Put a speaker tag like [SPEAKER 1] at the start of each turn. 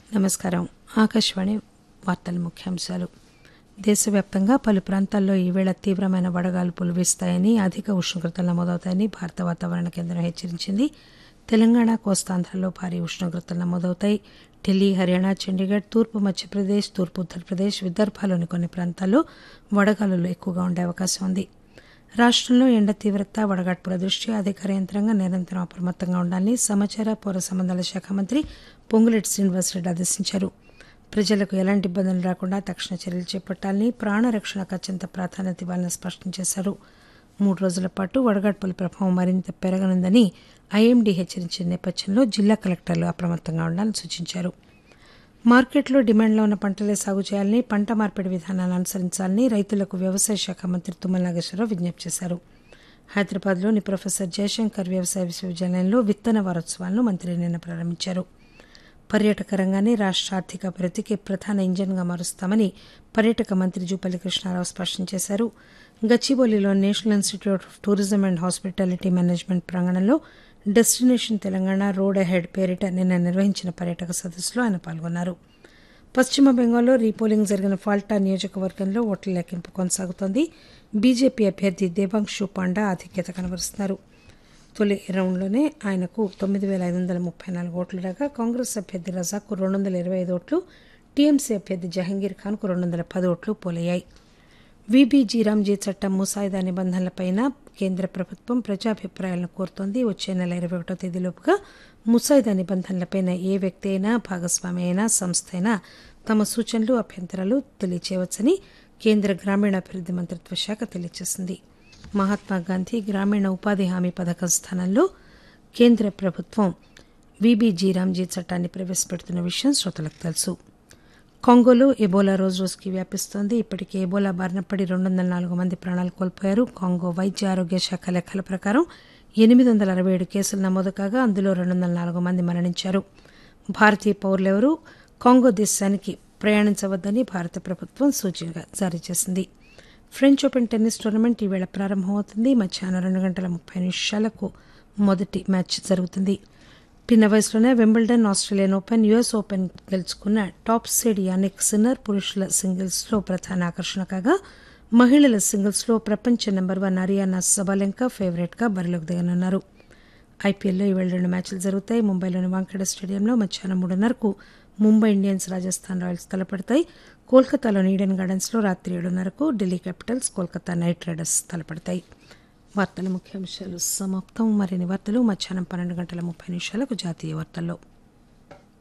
[SPEAKER 1] నమస్కారం ఆకాశవాణి వార్తల ముఖ్యాంశాలు దేశవ్యాప్తంగా పలు ప్రాంతాల్లో ఈవేళ తీవ్రమైన వడగాల్పులు వీస్తాయని అధిక ఉష్ణోగ్రతలు నమోదవుతాయని భారత వాతావరణ కేంద్రం హెచ్చరించింది తెలంగాణ కోస్తాంధ్రలో భారీ ఉష్ణోగ్రతలు నమోదవుతాయి ఢిల్లీ హర్యానా చండీగఢ్ తూర్పు మధ్యప్రదేశ్ తూర్పు ఉత్తరప్రదేశ్ విదర్భలోని కొన్ని ప్రాంతాల్లో వడగాలులు ఎక్కువగా ఉండే అవకాశం ఉంది రాష్టంలో ఎండ తీవ్రత వడగాడ్పుల దృష్ట్యా అధికార యంత్రాంగం నిరంతరం అప్రమత్తంగా ఉండాలని సమాచార పౌర సంబంధాల శాఖ మంత్రి పొంగులేటి శ్రీనివాసరెడ్డి ఆదేశించారు ప్రజలకు ఎలాంటి ఇబ్బందులు రాకుండా తక్షణ చర్యలు చేపట్టాలని ప్రాణరక్షణకు అత్యంత ప్రాధాన్యత ఇవ్వాలని స్పష్టం చేశారు మూడు రోజుల పాటు వడగాడ్పుల ప్రభావం మరింత పెరగనుందని ఐఎండీ హెచ్చరించిన నేపథ్యంలో జిల్లా కలెక్టర్లు అప్రమత్తంగా ఉండాలని సూచించారు మార్కెట్లో డిమాండ్లో ఉన్న పంటలే సాగు చేయాలని పంట మార్పిడి విధానాలను అనుసరించాలని రైతులకు వ్యవసాయ శాఖ మంత్రి తుమ్మల నాగేశ్వరరావు విజ్ఞప్తి చేశారు హైదరాబాద్లోని ప్రొఫెసర్ జయశంకర్ వ్యవసాయ విశ్వవిద్యాలయంలో విత్తన వారోత్సవాలను మంత్రి నిన్న ప్రారంభించారు పర్యాటక రంగాన్ని రాష్ట్ర ఆర్థిక అభివృద్ధికి ప్రధాన ఇంజన్గా మారుస్తామని పర్యాటక మంత్రి జూపల్లి కృష్ణారావు స్పష్టం చేశారు గచ్చిబౌలిలో national institute of tourism and hospitality management ప్రాంగణంలో డెస్టినేషన్ తెలంగాణ రోడ్ అహెడ్ పేరిట నిన్న నిర్వహించిన పర్యాటక సదస్సులో ఆయన పాల్గొన్నారు పశ్చిమ బెంగాల్లో రీపోలింగ్ జరిగిన ఫాల్టా నియోజకవర్గంలో ఓట్ల లెక్కింపు కొనసాగుతోంది బీజేపీ అభ్యర్థి దేవాంశు పాండా ఆధిక్యత కనబరుస్తున్నారు తొలి రౌండ్లోనే ఆయనకు తొమ్మిది వేల ఐదు వందల ముప్పై నాలుగు ఓట్లు రాగా కాంగ్రెస్ అభ్యర్థి రజాకు రెండు వందల ఇరవై ఐదు ఓట్లు టీఎంసీ అభ్యర్థి జహంగీర్ ఖాన్కు రెండు వందల పది ఓట్లు పోలయ్యాయి వీబీజీ రామ్జీ చట్టం ముసాయిదా నిబంధనలపై కేంద్ర ప్రభుత్వం ప్రజాభిప్రాయాలను కోరుతోంది వచ్చే నెల ఇరవై ఒకటో తేదీలోపుగా ముసాయిదా నిబంధనలపై ఏ వ్యక్తి అయినా భాగస్వామి అయినా సంస్థ అయినా తమ సూచనలు అభ్యంతరాలు తెలియచేయవచ్చని కేంద్ర గ్రామీణాభివృద్ది మంత్రిత్వ శాఖ తెలియజేసింది మహాత్మాగాంధీ గ్రామీణ ఉపాధి హామీ పథకం స్థానంలో కేంద్ర ప్రభుత్వం వీబీజీ రామ్జీ చట్టాన్ని ప్రవేశపెడుతున్న విషయం శ్రోతలకు తెలుసు కాంగోలో ఎబోలా రోజు రోజుకి వ్యాపిస్తోంది ఇప్పటికే ఎబోలా బారిన పడి రెండు వందల నాలుగు మంది ప్రాణాలు కోల్పోయారు కాంగో వైద్య ఆరోగ్య శాఖ లెక్కల ప్రకారం ఎనిమిది వందల అరవై ఏడు కేసులు నమోదు కాగా అందులో రెండు వందల నాలుగు మంది మరణించారు భారతీయ పౌరులెవరూ కాంగో దేశానికి ప్రయాణించవద్దని భారత ప్రభుత్వం సూచన జారీ చేసింది ఫ్రెంచ్ ఓపెన్ టెన్నిస్ టోర్నమెంట్ ఈవేళ ప్రారంభమవుతుంది మధ్యాహ్నం రెండు గంటల ముప్పై నిమిషాలకు మొదటి మ్యాచ్ జరుగుతుంది పిన్న వయసులోనే Wimbledon Australian Open US Open గెలుచుకున్న టాప్ సీడ్ యానిక్ సిన్నర్ పురుషుల సింగిల్స్లో ప్రధాన ఆకర్షణ కాగా మహిళల సింగిల్స్లో ప్రపంచ నెంబర్ వన్ అరియానా సబాలెంకా ఫేవరెట్గా బరిలోకి దిగనున్నారు ఐపీఎల్లో ఈవేళ రెండు మ్యాచ్లు జరుగుతాయి ముంబైలోని వాంఖేడే స్టేడియంలో మధ్యాహ్నం మూడున్నరకు ముంబై ఇండియన్స్ రాజస్థాన్ రాయల్స్ తలపడతాయి కోల్కతాలోని ఈడెన్ గార్డెన్స్లో రాత్రి ఏడున్నరకు Delhi Capitals Kolkata Knight Riders తలపడతాయి వార్తల ముఖ్యాంశాలు సమాప్తం మరిన్ని వార్తలు మధ్యాహ్నం పన్నెండు గంటల ముప్పై నిమిషాలకు జాతీయ వార్తల్లో